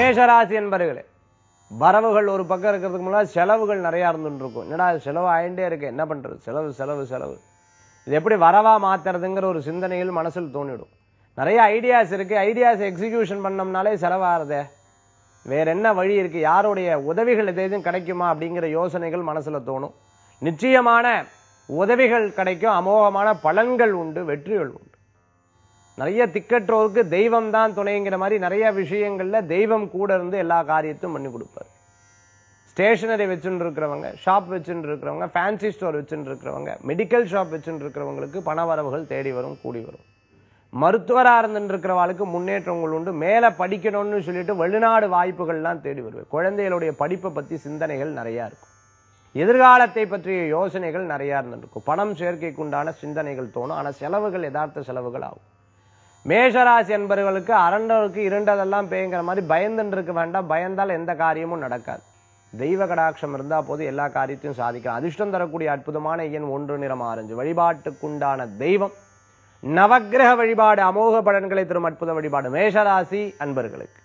மேஷராசி என்பர்களே வரவுகள் ஒரு பக்கம் இருக்கிறதுக்கு முன்னாடி செலவுகள் நிறைய இருந்துட்டு இருக்கும் என்னடா இது செலவு ஆயிட்டே இருக்கு என்ன பண்றது செலவு செலவு செலவு இது எப்படி வரவா மாத்துறதுங்கிற ஒரு சிந்தனைகள் மனசில் தோணிடும் நிறைய ஐடியாஸ் இருக்கு ஐடியாஸ் எக்ஸிகியூஷன் பண்ணோம்னாலே செலவாகிறதே வேற என்ன வழி இருக்கு யாருடைய உதவிகள் எதுவும் கிடைக்குமா அப்படிங்கிற யோசனைகள் மனசுல தோணும் நிச்சயமான உதவிகள் கிடைக்கும் அமோகமான பலன்கள் உண்டு வெற்றிகள் உண்டு நிறைய திக்கற்றோருக்கு தெய்வம் தான் துணைங்கிற மாதிரி நிறைய விஷயங்கள்ல தெய்வம் கூட இருந்து எல்லா காரியத்தையும் பண்ணி கொடுப்பாரு ஸ்டேஷனரி வச்சுட்டு இருக்கிறவங்க ஷாப் வச்சுட்டு இருக்கிறவங்க ஃபேன்சி ஸ்டோர் வச்சுட்டு இருக்கிறவங்க மெடிக்கல் ஷாப் வச்சுட்டு இருக்கிறவங்களுக்கு பண வரவுகள் தேடி வரும் கூடி வரும் மருத்துவராக இருந்துட்டு இருக்கிறவாளுக்கு முன்னேற்றங்கள் உண்டு மேலே படிக்கணும்னு சொல்லிட்டு வெளிநாடு வாய்ப்புகள்லாம் தேடி வருவேன் குழந்தைகளுடைய படிப்பை பற்றி சிந்தனைகள் நிறையா இருக்கும் எதிர்காலத்தை பற்றிய யோசனைகள் நிறையா இருந்துருக்கும் பணம் சேர்க்கைக்கு உண்டான சிந்தனைகள் தோணும் ஆனால் செலவுகள் யதார்த்த செலவுகள் ஆகும் மேஷராசி என்பவர்களுக்கு அரண்டவருக்கு இருண்டதெல்லாம் பேய்ங்கிற மாதிரி பயந்துன்னு இருக்க வேண்டாம் பயந்தால் எந்த காரியமும் நடக்காது தெய்வ கடாட்சம் இருந்தா போது எல்லா காரியத்தையும் சாதிக்கலாம் அதிர்ஷ்டம் தரக்கூடிய அற்புதமான எண் ஒன்று நிறம் ஆரஞ்சு வழிபாட்டுக்குண்டான தெய்வம் நவக்கிரக வழிபாடு அமோக பலன்களை தரும் அற்புத வழிபாடு மேஷராசி அன்பர்களுக்கு